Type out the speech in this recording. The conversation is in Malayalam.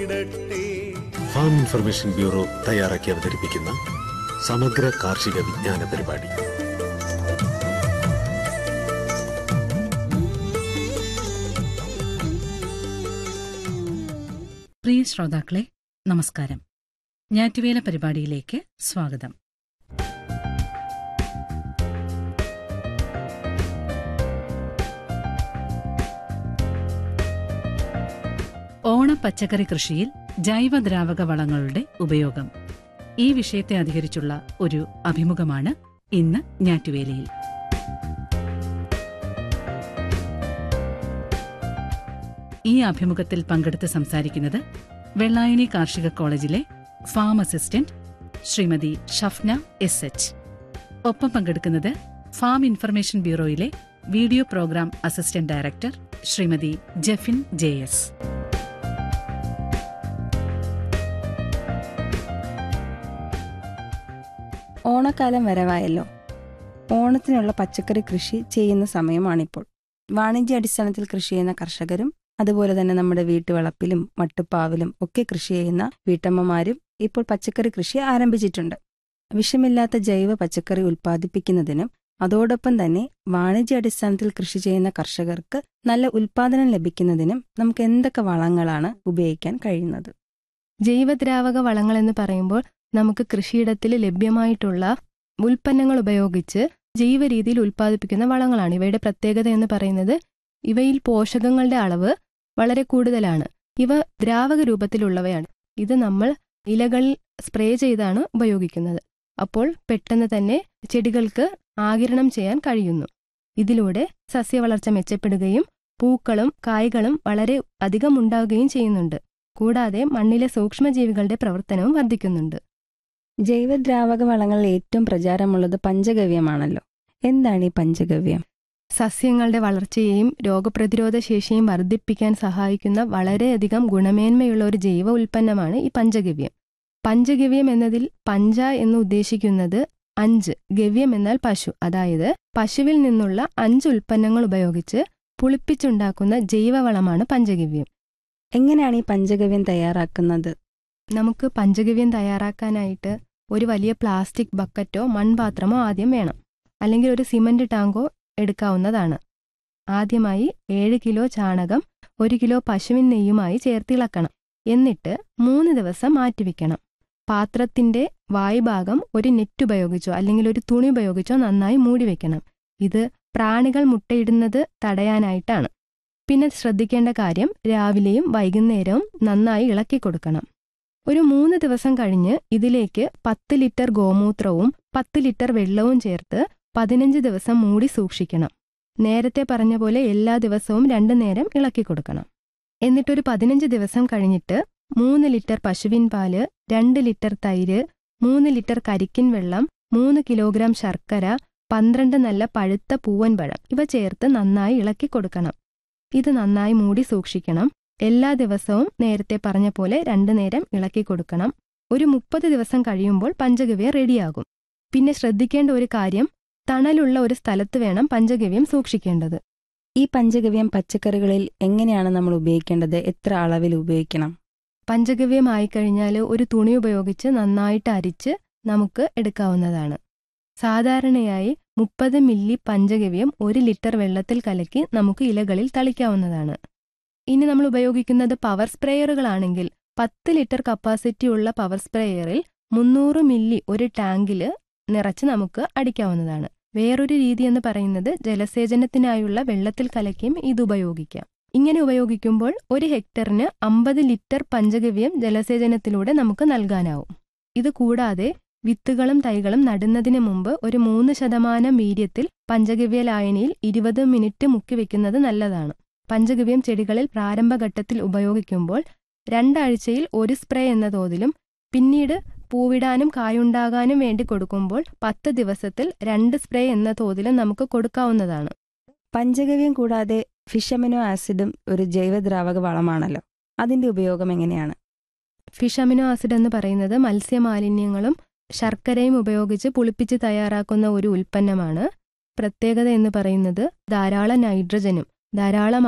വളർന്നിടട്ടെ ഫാം ഇൻഫർമേഷൻ ബ്യൂറോ തയ്യാറാക്കി അവതരിപ്പിക്കുന്ന സമഗ്ര കാർഷിക വിജ്ഞാന പരിപാടി പ്രിയ ശ്രോതാക്കളെ നമസ്കാരം ഞാറ്റുവേല പരിപാടിയിലേക്ക് സ്വാഗതം ഓണ പച്ചക്കറി കൃഷിയിൽ ജൈവദ്രാവക വളങ്ങളുടെ ഉപയോഗം ഈ വിഷയത്തെ അധികരിച്ചുള്ള ഒരു അഭിമുഖമാണ് ഇന്ന് ഞാറ്റുവേലയിൽ ഈ അഭിമുഖത്തിൽ പങ്കെടുത്ത് സംസാരിക്കുന്നത് വെള്ളായണി കാർഷിക കോളേജിലെ farm assistant Shrimati Shafna S H ഒപ്പം പങ്കെടുക്കുന്നത് ഫാം ഇൻഫർമേഷൻ ബ്യൂറോയിലെ video programme assistant director Shrimati Jefin J S ഓണക്കാലം വരവായല്ലോ ഓണത്തിനുള്ള പച്ചക്കറി കൃഷി ചെയ്യുന്ന സമയമാണിപ്പോൾ വാണിജ്യ അടിസ്ഥാനത്തിൽ കൃഷി ചെയ്യുന്ന കർഷകരും അതുപോലെ തന്നെ നമ്മുടെ വീട്ടുവളപ്പിലും മട്ടുപ്പാവിലും ഒക്കെ കൃഷി ചെയ്യുന്ന വീട്ടമ്മമാരും ഇപ്പോൾ പച്ചക്കറി കൃഷി ആരംഭിച്ചിട്ടുണ്ട് വിഷമില്ലാത്ത ജൈവ പച്ചക്കറി ഉൽപ്പാദിപ്പിക്കുന്നതിനും അതോടൊപ്പം തന്നെ വാണിജ്യ അടിസ്ഥാനത്തിൽ കൃഷി ചെയ്യുന്ന കർഷകർക്ക് നല്ല ഉൽപ്പാദനം ലഭിക്കുന്നതിനും നമുക്ക് എന്തൊക്കെ വളങ്ങളാണ് ഉപയോഗിക്കാൻ കഴിയുന്നത് ജൈവദ്രാവക വളങ്ങൾ എന്ന് പറയുമ്പോൾ നമുക്ക് കൃഷിയിടത്തിൽ ലഭ്യമായിട്ടുള്ള ഉൽപ്പന്നങ്ങൾ ഉപയോഗിച്ച് ജൈവ രീതിയിൽ ഉൽപ്പാദിപ്പിക്കുന്ന വളങ്ങളാണ് ഇവയുടെ പ്രത്യേകത എന്ന് പറയുന്നത് ഇവയിൽ പോഷകങ്ങളുടെ അളവ് വളരെ കൂടുതലാണ് ഇവ ദ്രാവക രൂപത്തിലുള്ളവയാണ് ഇത് നമ്മൾ ഇലകളിൽ സ്പ്രേ ചെയ്താണ് ഉപയോഗിക്കുന്നത് അപ്പോൾ പെട്ടെന്ന് തന്നെ ചെടികൾക്ക് ആകിരണം ചെയ്യാൻ കഴിയുന്നു ഇതിലൂടെ സസ്യവളർച്ച മെച്ചപ്പെടുകയും പൂക്കളും കായ്കളും വളരെ അധികം ഉണ്ടാവുകയും ചെയ്യുന്നുണ്ട് കൂടാതെ മണ്ണിലെ സൂക്ഷ്മജീവികളുടെ പ്രവർത്തനവും വർദ്ധിക്കുന്നുണ്ട് ജൈവദ്രാവക വളങ്ങളിൽ ഏറ്റവും പ്രചാരമുള്ളത് പഞ്ചഗവ്യമാണല്ലോ എന്താണ് ഈ പഞ്ചഗവ്യം സസ്യങ്ങളുടെ വളർച്ചയെയും രോഗപ്രതിരോധ ശേഷിയും വർദ്ധിപ്പിക്കാൻ സഹായിക്കുന്ന വളരെയധികം ഗുണമേന്മയുള്ള ഒരു ജൈവ ഉൽപ്പന്നമാണ് ഈ പഞ്ചഗവ്യം പഞ്ചഗവ്യം എന്നതിൽ പഞ്ച എന്ന് ഉദ്ദേശിക്കുന്നത് അഞ്ച് ഗവ്യം എന്നാൽ പശു അതായത് പശുവിൽ നിന്നുള്ള അഞ്ച് ഉൽപ്പന്നങ്ങൾ ഉപയോഗിച്ച് പുളിപ്പിച്ചുണ്ടാക്കുന്ന ജൈവവളമാണ് പഞ്ചഗവ്യം എങ്ങനെയാണ് ഈ പഞ്ചഗവ്യം തയ്യാറാക്കുന്നത് നമുക്ക് പഞ്ചഗവ്യം തയ്യാറാക്കാനായിട്ട് ഒരു വലിയ പ്ലാസ്റ്റിക് ബക്കറ്റോ മൺപാത്രമോ ആദ്യം വേണം അല്ലെങ്കിൽ ഒരു സിമന്റ് ടാങ്കോ എടുക്കാവുന്നതാണ് ആദ്യമായി ഏഴ് കിലോ ചാണകം ഒരു കിലോ പശുവിൻ നെയ്യുമായി ചേർത്തിളക്കണം എന്നിട്ട് മൂന്ന് ദിവസം മാറ്റിവെക്കണം പാത്രത്തിന്റെ വായുഭാഗം ഒരു നെറ്റ് ഉപയോഗിച്ചോ അല്ലെങ്കിൽ ഒരു തുണി ഉപയോഗിച്ചോ നന്നായി മൂടിവെക്കണം ഇത് പ്രാണികൾ മുട്ടയിടുന്നത് തടയാനായിട്ടാണ് പിന്നെ ശ്രദ്ധിക്കേണ്ട കാര്യം രാവിലെയും വൈകുന്നേരവും നന്നായി ഇളക്കി കൊടുക്കണം ഒരു മൂന്ന് ദിവസം കഴിഞ്ഞ് ഇതിലേക്ക് പത്ത് ലിറ്റർ ഗോമൂത്രവും പത്ത് ലിറ്റർ വെള്ളവും ചേർത്ത് പതിനഞ്ച് ദിവസം മൂടി സൂക്ഷിക്കണം നേരത്തെ പറഞ്ഞ പോലെ എല്ലാ ദിവസവും രണ്ടു നേരം ഇളക്കി കൊടുക്കണം എന്നിട്ടൊരു പതിനഞ്ച് ദിവസം കഴിഞ്ഞിട്ട് മൂന്ന് ലിറ്റർ പശുവിൻ പാല് രണ്ട് ലിറ്റർ തൈര് മൂന്ന് ലിറ്റർ കരിക്കിൻ വെള്ളം മൂന്ന് കിലോഗ്രാം ശർക്കര പന്ത്രണ്ട് നല്ല പഴുത്ത പൂവൻ പഴം ഇവ ചേർത്ത് നന്നായി ഇളക്കി കൊടുക്കണം ഇത് നന്നായി മൂടി സൂക്ഷിക്കണം എല്ലാ ദിവസവും നേരത്തെ പറഞ്ഞ പോലെ രണ്ടു നേരം ഇളക്കി കൊടുക്കണം ഒരു മുപ്പത് ദിവസം കഴിയുമ്പോൾ പഞ്ചഗവ്യം റെഡിയാകും പിന്നെ ശ്രദ്ധിക്കേണ്ട ഒരു കാര്യം തണലുള്ള ഒരു സ്ഥലത്ത് വേണം പഞ്ചഗവ്യം സൂക്ഷിക്കേണ്ടത് ഈ പഞ്ചഗവ്യം പച്ചക്കറികളിൽ എങ്ങനെയാണ് നമ്മൾ ഉപയോഗിക്കേണ്ടത് എത്ര അളവിൽ ഉപയോഗിക്കണം പഞ്ചഗവ്യം ആയിക്കഴിഞ്ഞാൽ ഒരു തുണി ഉപയോഗിച്ച് നന്നായിട്ട് അരിച്ച് നമുക്ക് എടുക്കാവുന്നതാണ് സാധാരണയായി മുപ്പത് മില്ലി പഞ്ചഗവ്യം ഒരു ലിറ്റർ വെള്ളത്തിൽ കലക്കി നമുക്ക് ഇലകളിൽ തളിക്കാവുന്നതാണ് ഇനി നമ്മൾ ഉപയോഗിക്കുന്നത് പവർ സ്പ്രേയറുകളാണെങ്കിൽ പത്ത് ലിറ്റർ കപ്പാസിറ്റി ഉള്ള പവർ സ്പ്രേയറിൽ മുന്നൂറ് മില്ലി ഒരു ടാങ്കിൽ നിറച്ച് നമുക്ക് അടിക്കാവുന്നതാണ് വേറൊരു രീതി എന്ന് പറയുന്നത് ജലസേചനത്തിനായുള്ള വെള്ളത്തിൽ കലക്കിയും ഇത് ഉപയോഗിക്കാം ഇങ്ങനെ ഉപയോഗിക്കുമ്പോൾ ഒരു ഹെക്ടറിന് അമ്പത് ലിറ്റർ പഞ്ചഗവ്യം ജലസേചനത്തിലൂടെ നമുക്ക് നൽകാനാവും ഇത് കൂടാതെ വിത്തുകളും തൈകളും നടുന്നതിന് മുമ്പ് ഒരു മൂന്ന് ശതമാനം വീര്യത്തിൽ പഞ്ചഗവ്യ ലായനിയിൽ ഇരുപത് മിനിറ്റ് മുക്കിവെക്കുന്നത് നല്ലതാണ് പഞ്ചഗവ്യം ചെടികളിൽ പ്രാരംഭഘട്ടത്തിൽ ഉപയോഗിക്കുമ്പോൾ രണ്ടാഴ്ചയിൽ ഒരു സ്പ്രേ എന്ന തോതിലും പിന്നീട് പൂവിടാനും കായുണ്ടാകാനും വേണ്ടി കൊടുക്കുമ്പോൾ പത്ത് ദിവസത്തിൽ രണ്ട് സ്പ്രേ എന്ന തോതിലും നമുക്ക് കൊടുക്കാവുന്നതാണ് പഞ്ചഗവ്യം കൂടാതെ ഫിഷമിനോ ആസിഡും ഒരു ജൈവദ്രാവക വളമാണല്ലോ അതിന്റെ ഉപയോഗം എങ്ങനെയാണ് ഫിഷ് അമിനോ ആസിഡ് എന്ന് പറയുന്നത് മത്സ്യമാലിന്യങ്ങളും ശർക്കരയും ഉപയോഗിച്ച് പുളിപ്പിച്ച് തയ്യാറാക്കുന്ന ഒരു ഉൽപ്പന്നമാണ് പ്രത്യേകത എന്ന് പറയുന്നത് ധാരാളം നൈട്രജനും ധാരാളം